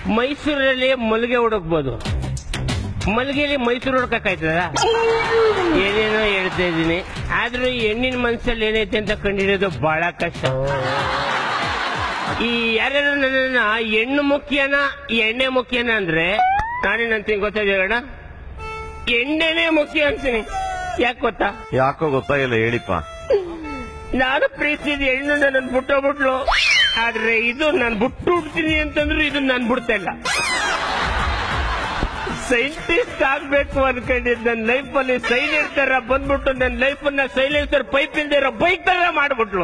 ಮೈಸೂರಲ್ಲಿ ಮಲ್ಗೆ ಹುಡುಕ್ಬೋದು ಮಲ್ಗೆಲಿ ಮೈಸೂರು ಹುಡುಕಾಯ್ತದ ಏನೇನೋ ಹೇಳ್ತಾ ಇದ್ದೀನಿ ಆದ್ರೂ ಈ ಹೆಣ್ಣಿನ ಮನ್ಸಲ್ಲಿ ಏನೈತೆ ಅಂತ ಕಂಡಿಡಿಯೋದು ಬಹಳ ಕಷ್ಟ ಈ ಯಾರ್ಯಾರು ನನ್ನನ್ನ ಹೆಣ್ಣು ಮುಖ್ಯನ ಎಣ್ಣೆ ಮುಖ್ಯನ ಅಂದ್ರೆ ನಾನೇನಂತೀನಿ ಗೊತ್ತಾಗ ಎಣ್ಣೆನೇ ಮುಖ್ಯ ಅಂತೀನಿ ಯಾಕೆ ಗೊತ್ತಾ ಯಾಕೋ ಗೊತ್ತಾಗಿಲ್ಲ ಹೇಳಿಪ್ಪ ನಾನು ಪ್ರೀತಿಸಿದ ಹೆಣ್ಣು ನನ್ನ ಬಿಟ್ಟೋಗ್ಬಿಟ್ಲು ಆದ್ರೆ ಇದು ನಾನು ಬಿಟ್ಟು ಬಿಡ್ತೀನಿ ಅಂತಂದ್ರು ಇದು ನಾನು ಬಿಡ್ತಾ ಇಲ್ಲ ಸೈಂಟಿಸ್ಟ್ ಆಗ್ಬೇಕು ಅನ್ಕೊಂಡಿದ್ ನನ್ನ ಲೈಫ್ ಅಲ್ಲಿ ಸೈಲೆಂಟ್ ತರ ಬಂದ್ಬಿಟ್ಟು ನನ್ನ ಲೈಫ್ ಅನ್ನ ಸೈಲೆನ್ಸರ್ ಪೈಪ್ ಇಲ್ದೇ ಇರೋ ಬೈಕ್ ತರ ಮಾಡ್ಬಿಟ್ಲು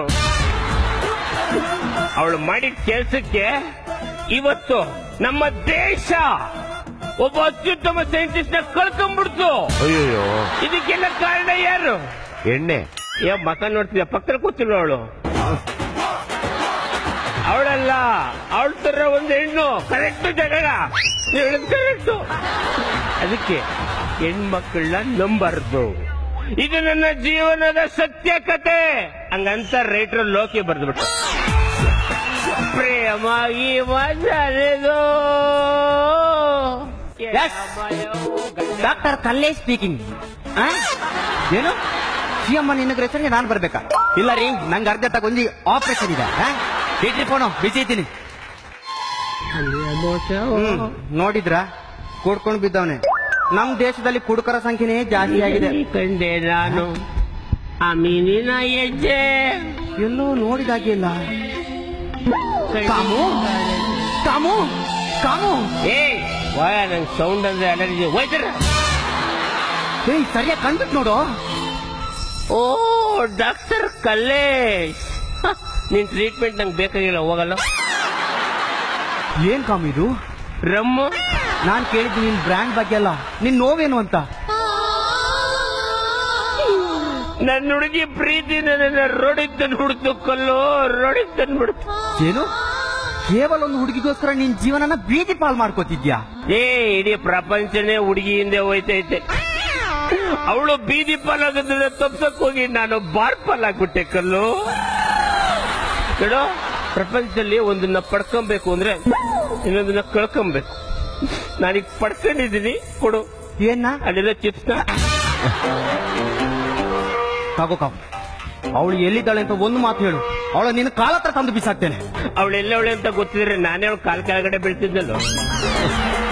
ಅವಳು ಮಾಡಿದ ಕೆಲ್ಸಕ್ಕೆ ಇವತ್ತು ನಮ್ಮ ದೇಶ ಒಬ್ಬ ಅತ್ಯುತ್ತಮ ಸೈಂಟಿಸ್ಟ್ ನ ಕಳ್ಕೊಂಡ್ಬಿಡ್ತು ಅಯ್ಯಯ್ಯೋ ಇದಕ್ಕೆಲ್ಲ ಕಾರಣ ಯಾರು ಎಣ್ಣೆ ಏ ಮಕ ನೋಡ್ತಿದ್ಯ ಪಕ್ಕದಲ್ಲಿ ಕೂತಿಲ್ಲ ಅವಳು ಅವಳಲ್ಲ ಅವಳ ತರ ಒಂದು ಹೆಣ್ಣು ಕರೆಕ್ಟ್ ಜಗಳ ಕರೆಕ್ಟ್ ಅದಕ್ಕೆ ಹೆಣ್ಮಕ್ಳನ್ನ ನಂಬಾರ್ದು ಇದು ನನ್ನ ಜೀವನದ ಸತ್ಯ ಕತೆ ಹಂಗಂತ ರೈಟರ್ ಲೋಕಿ ಬರೆದ್ಬಿಟ್ಟು ಪ್ರೇಮ ಈ ಮಜಾನೆದು Yes. ಡಾಕ್ಟರ್ ಕಲ್ಲೇಶ್ ಸ್ಪೀಕಿಂಗ್ ಏನು ಸಿಎಂ ಇನಾಗ್ರೇಷನ್ಗೆ ನಾನು ಬರ್ಬೇಕಾ ಇಲ್ಲ ರೀ ನಂಗೆ ಅರ್ಜೆಂಟ್ ಒಂದು ಆಪರೇಷನ್ ಇದೆ ಇಟ್ರಿ ಫೋನು ಬಿಸಿ ಇದ್ದೀನಿ ಹ್ಮ್ ನೋಡಿದ್ರ ಕೂಡ್ಕೊಂಡು ಬಿದ್ದವನೆ ನಮ್ ದೇಶದಲ್ಲಿ ಕುಡುಕರ ಸಂಖ್ಯೆನೇ ಜಾಸ್ತಿ ಆಗಿದೆ ಕಂಡೆ ನಾನು ಆ ಮೀನಿನ ಹೆಜ್ಜೆ ಎಲ್ಲೋ ನೋಡಿದಾಗೆ ಇಲ್ಲ ಕಾಮು ಕಾಮು ಕಾಮು ಏ ವಾಯ ನಂಗೆ ಸೌಂಡ್ ಅಂದ್ರೆ ಅಲರ್ಜಿ ಹೋಯ್ತಾರ ಏಯ್ ಸರಿಯಾಗಿ ಕಂಡ್ಬಿಟ್ ನೋಡು ಓ ಡಾಕ್ಟರ್ ಕಲ್ಲೇಶ್ ಹ, ನಿನ್ ಟ್ರೀಟ್ಮೆಂಟ್ ನಂಗೆ ಬೇಕಾಗಿಲ್ಲ ಹೋಗಲ್ಲ ಏನ್ ಕಾಮು ಇದು ರಮ್ಮು ನಾನ್ ಕೇಳಿದ್ದು ನಿನ್ ಬ್ರ್ಯಾಂಡ್ ಬಗ್ಗೆ ಅಲ್ಲ ನಿನ್ ನೋವೇನು ಅಂತ ನನ್ನ ಹುಡುಗಿ ಪ್ರೀತಿ ನನ್ನ ರೋಡಿಗೆ ತಂದು ಬಿಡ್ತು ಕಲ್ಲು ರೋಡಿಗೆ ತಂದು ಬಿಡ್ತು ಏನು ಕೇವಲ ಒಂದು ಹುಡುಗಿಗೋಸ್ಕರ ನಿನ್ ಜೀವನನ ಬೀದಿ ಪಾಲ್ ಮಾಡ್ಕೋತಿದ್ಯಾ ಏ ಇಡೀ ಪ್ರಪಂಚನೇ ಹುಡುಗಿ ಹಿಂದೆ ಹೋಯ್ತೈತೆ ಅವಳು ಬೀದಿ ಪಾಲಾಗೋದನ್ನ ತಪ್ಸಕ್ ಹೋಗಿ ನಾನು ಬಾರ್ ಪಾಲಾಗ್ಬಿಟ್ಟೆ ಕಲ್ಲು ಕೇಳೋ ಪ್ರಪಂಚದಲ್ಲಿ ಒಂದನ್ನ ಪಡ್ಕೊಬೇಕು ಅಂದ್ರೆ ಇನ್ನೊಂದನ್ನ ಕಳ್ಕೊಬೇಕು ನಾನೀಗ ಪಡ್ಕೊಂಡಿದ್ದೀನಿ ಕೊಡು ಏನ ಅಲ್ಲೆಲ್ಲ ಚಿಪ್ಸ್ನ ಕಾಗೋ ಕಾಗು ಅವಳು ಎಲ್ಲಿದ್ದಾಳೆ ಅಂತ ಒಂದು ಮಾತು ಹೇಳು ಅವಳು ನಿನ್ನ ಕಾಲ ಹತ್ರ ತಂದು ಬಿಸಾಕ್ತೇನೆ ಅವಳೆಲ್ಲವಳೆ ಅಂತ ಗೊತ್ತಿದ್ರೆ ನಾನೇ ಅವಳು ಕಾಲ್ ಕೆಳಗಡೆ ಬೀಳ್ತಿದ್ದಲ್ಲ